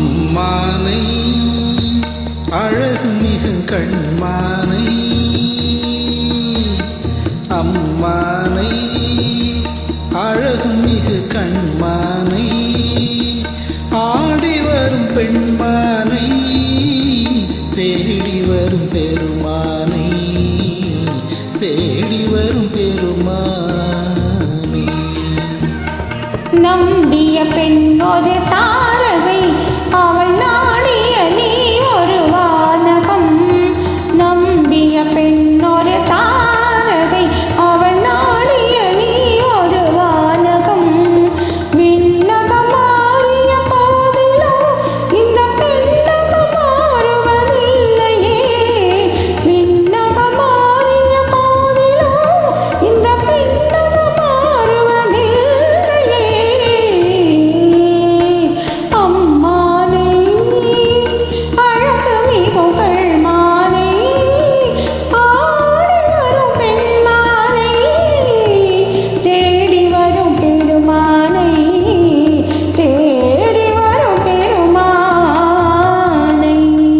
அம்மானை அழகு மிகு கண்மானை அம்மானை அழகு மிகு கண்மானை ஆடி வரும் பெண்மானை தேடி வரும் பெருமானை தேடி வரும் பெருமானை நம்பிய பெண் ஒரு தாரகை அவள் நாடிய நீ ஒரு வானகம் நம்பிய பெண் ஒரு தாரகை அவள் நாடிய நீ ஒரு வானகம் விண்ணகம் மாறிய போதிலும் இந்த பெண்ணகம் மாறுவதில்லையே விண்ணகம் மாறிய போதிலும் இந்த பெண்ணகம் மாறுவதில்லையே அம்மானை அழகு மிகுகள் மானை ஆடி வரும் பெண்மானை தேடி வரும் பெருமானை தேடி வரும் பெருமானை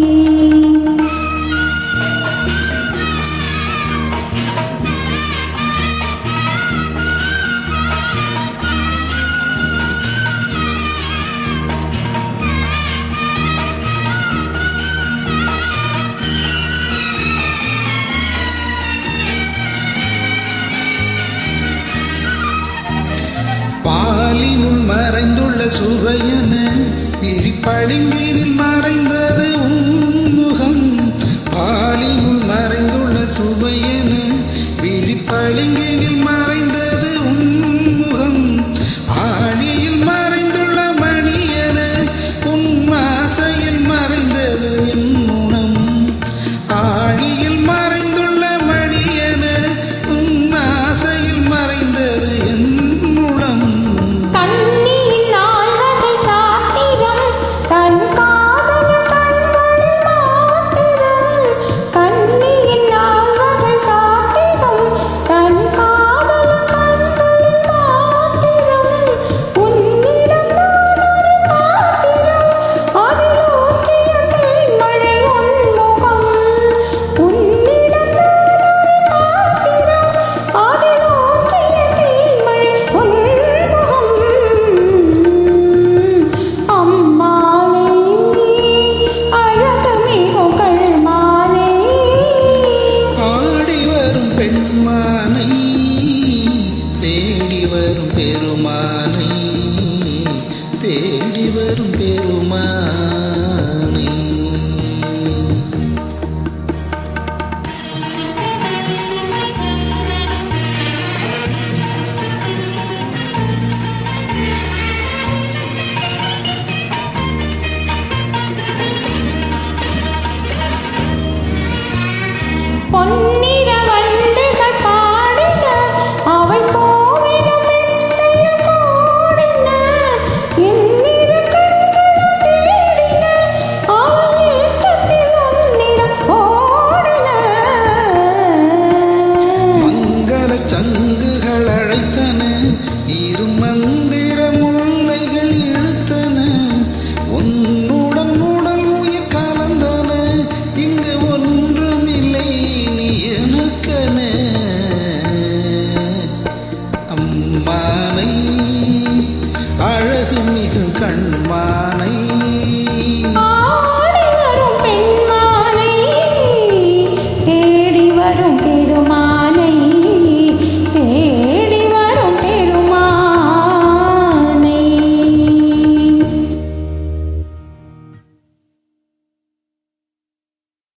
பாலினுள் மறைந்துள்ள சுவையன இழிப்பளிங்கினில் மறைந்தது உன்முகம் பாலினுள் மறைந்துள்ள சுவையன விழிப்பளிங்கினில் மறைந்தது உன்முகம் ஆழியில் மறைந்துள்ள மணியன உன் ஆசையில் மறைந்தது என் குணம் ஆழியில் மறைந்துள்ள மணியன உன் ஆசையில் மறைந்தது என் குணம் கண்ணியின் நால்வகை சாத்திரம் தன் காதல் கண்களில் மாத்திரம் கண்ணியின் நால்வகை சாத்திரம் தன் காதல் கண்களில் மாத்திரம் உன்னிடம் நான் ஒரு பாத்திரம் அதில் ஊற்றிய தேன்மழை உன்முகம் உன்னிடம் நான் ஒரு பாத்திரம் அதில் ஊற்றிய தேன்மழை உன்முகம் அம்மானை அழகு மிகுகள் மானை ஆடி வரும் பெண்மானை தேடி வரும் பெருமானை தேடி வரும் பெருமானை பொன்னிற வண்டுகள் பாடின அவை போவினும் மெத்தைய கூடின எண்ணிற கண்களும் தேடின அவை ஏக்கத்தில் உன்னிடம் ஓடின மங்கள சங்குகள் அழைத்தன இரு மந்திர முல்லைகள் இழுத்தன உன்னுடன் உடல் உயிர் கலந்தன இங்கு ஒன்றுமில்லை நீ எனக்கென அம்மானை அழகு மிகு கண்மானை ஆடி வரும் பெண்மானை தேடி வரும் பெருமானை